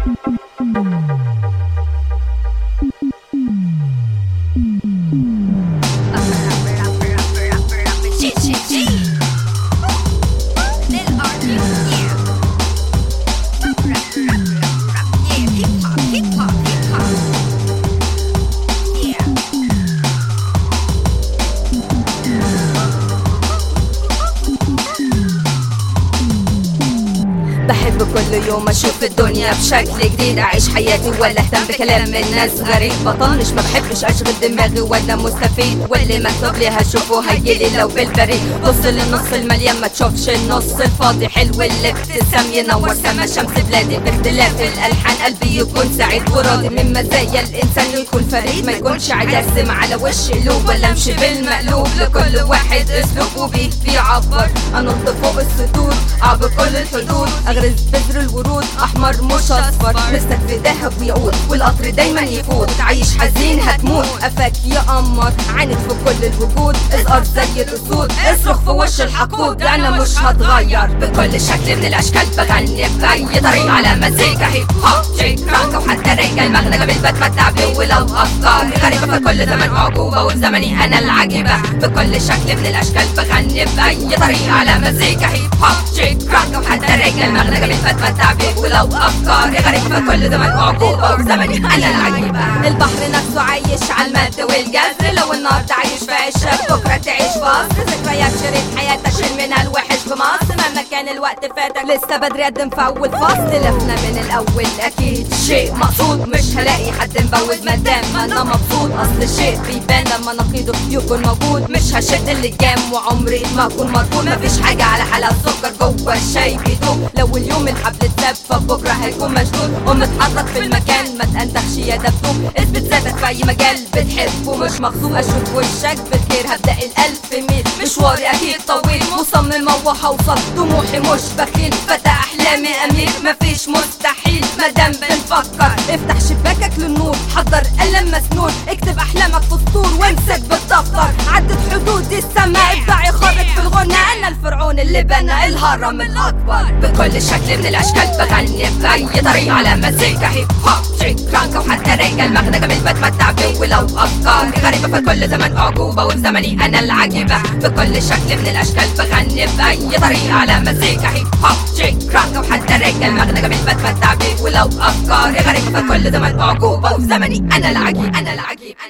بحب كل يوم اشوف الدنيا بشكل جديد اعيش حياتي ولا اهتم بكلام الناس غريب بطنش ما بحبش اشغل دماغي ولا مستفيد واللي مكتوب لي هشوفه هيجيلي لو بالبريد بص للنص المليان ما تشوفش النص الفاضي حلو اللي ابتسام ينور سما شمس بلادي باختلاف الالحان قلبي يكون سعيد وراضي من مزايا الانسان يكون فريد ما يكونش عجزم على وش قلوب ولا امشي بالمقلوب لكل واحد اسلوبه بيه بيعبر انط فوق السطور اعبر كل الحدود اغرز بذر الورود احمر مش اصفر لسك في ذهب ويعود والقطر دايما يفوت عايش حزين هتموت قفاك يقمر عينك في كل الوجود ازقر زي الاسود اصرخ في وش الحقود انا مش هتغير بكل شكل من الاشكال بغني باي طريقه على مزيكا هيب هوب جيك رانك وحتى رجال مغنى جميل بتمتع بيه ولو افكاري غريبه في كل زمن معجوبه وفي زمني انا العجيبه بكل شكل من الاشكال بغني باي طريقه على مزيكا هيب هوب جيك رانك وحتى رجال مغنى جميل بتمتع بيه ولو افكاري غريبه في كل زمن معجوبه وفي زمني انا العجيبه البحر نفسه عايش على المد والجزر لو النهارده عايش في عشق بكره تعيش بصر ذكريات شريط حياتك شيل منها الوحش في مصر مهما كان الوقت فاتك لسه بدري قدم في اول فصل لفنا من الاول اكيد شيء مقصود مش هلاقي حد مبوز مادام ما انا مبسوط اصل الشيء بيبان لما نقيضه يكون موجود مش هشد اللجام وعمري ما اكون مرفوض مفيش حاجه على حالها سكر جوه الشاي بيدوب لو اليوم الحبل اتساب فبكره هيكون مشدود قوم اتحرك في المكان ما تندخش يا دبدوب اثبت ذاتك في اي مجال بتحبه مش مغصوب اشوف وشك بالخير هبدا الالف ميل مشواري اكيد طويل مصممه وهوصل طموحي مش بخيل فتى احلامي امير مفيش مستحيل مادام بنفكر افتح شباكك للنور حضر قلم مسنون اكتب احلامك في سطور وامسك بالدفتر عدت حدود السماء ابدع يخرج في الغنى انا الفرعون اللي بنى الهرم الاكبر بكل شكل من الاشكال بغني باي طريقه على مزيكا هيب هوب جيك رانك وحتى رجال مغنى جميل بتمتع بيه ولو افكاري غريبه في كل زمن اعجوبه وفي زمني انا العجيبه بكل شكل من الاشكال بغني باي طريقه على مزيكا هيب هوب جيك رانك وحتى رجال مغنى جميل بتمتع بيه ولو افكاري غريبه في كل زمن اعجوبه وفي زمني انا العجيب انا العجيب